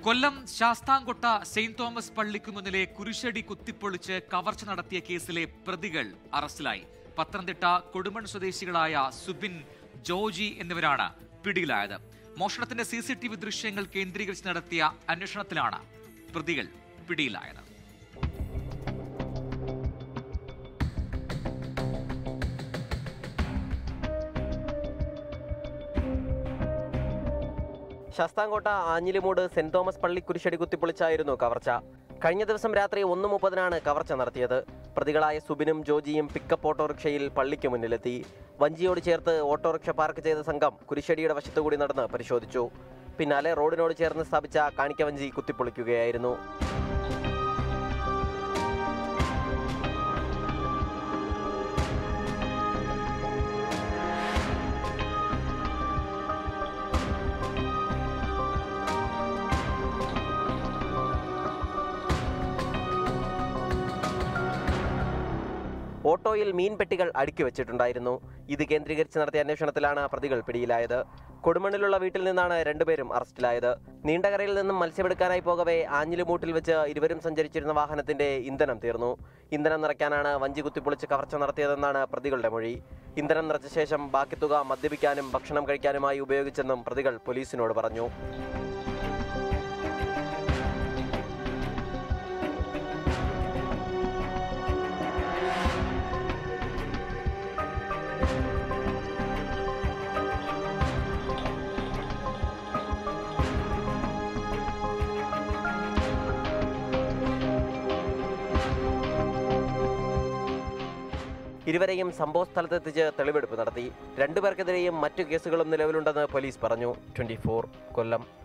കൊല്ലം ശാസ്താംകൊട്ട Saint Thomas പള്ളിക്കു മുന്നിലെ കുരിശടി കുത്തിപ്പൊളിച്ച് കവർച്ച നടത്തിയ കേസിലെ പ്രതികൾ അറസ്റ്റിലായി പത്തനംതിട്ട കൊടുമൺ സ്വദേശികളായ സുബിൻ ജോജി എന്നിവരാണ് പിടിയിലായത് മോഷണത്തിന്റെ സി സി ടി വി ദൃശ്യങ്ങൾ കേന്ദ്രീകരിച്ച് നടത്തിയ അന്വേഷണത്തിലാണ് പ്രതികൾ പിടിയിലായത് ശാസ്താംകോട്ട ആഞ്ഞിലിമൂട് സെന്റ് തോമസ് പള്ളി കുരിശടി കുത്തിപ്പൊളിച്ചായിരുന്നു കവർച്ച കഴിഞ്ഞ ദിവസം രാത്രി ഒന്ന് മുപ്പതിനാണ് കവർച്ച നടത്തിയത് പ്രതികളായ സുബിനും ജോജിയും പിക്കപ്പ് ഓട്ടോറിക്ഷയിൽ പള്ളിക്ക് മുന്നിലെത്തി വഞ്ചിയോട് ചേർത്ത് ഓട്ടോറിക്ഷ പാർക്ക് ചെയ്ത സംഘം കുരിശടിയുടെ വശത്തുകൂടി നടന്ന് പരിശോധിച്ചു പിന്നാലെ റോഡിനോട് ചേർന്ന് സ്ഥാപിച്ച കാണിക്ക വഞ്ചി കുത്തിപ്പൊളിക്കുകയായിരുന്നു ഓട്ടോയിൽ മീൻ പെട്ടികൾ അടുക്കി വെച്ചിട്ടുണ്ടായിരുന്നു ഇത് കേന്ദ്രീകരിച്ച് നടത്തിയ അന്വേഷണത്തിലാണ് പ്രതികൾ പിടിയിലായത് കൊടുമണ്ണിലുള്ള വീട്ടിൽ നിന്നാണ് രണ്ടുപേരും അറസ്റ്റിലായത് നീണ്ടകരയിൽ നിന്നും മത്സ്യമെടുക്കാനായി പോകവേ ആഞ്ഞിലുമൂട്ടിൽ വെച്ച് ഇരുവരും സഞ്ചരിച്ചിരുന്ന വാഹനത്തിന്റെ ഇന്ധനം തീർന്നു ഇന്ധനം നിറയ്ക്കാനാണ് വഞ്ചി കുത്തിപ്പൊളിച്ച് കവർച്ച നടത്തിയതെന്നാണ് പ്രതികളുടെ മൊഴി ഇന്ധനം നിറച്ച ശേഷം ബാക്കി തുക മദ്യപിക്കാനും ഭക്ഷണം കഴിക്കാനുമായി ഉപയോഗിച്ചെന്നും പ്രതികൾ പോലീസിനോട് പറഞ്ഞു ഇരുവരെയും സംഭവ സ്ഥലത്തെത്തിച്ച് തെളിവെടുപ്പ് നടത്തി രണ്ടുപേർക്കെതിരെയും മറ്റു കേസുകളും നിലവിലുണ്ടെന്ന് പോലീസ് പറഞ്ഞു ട്വന്റി കൊല്ലം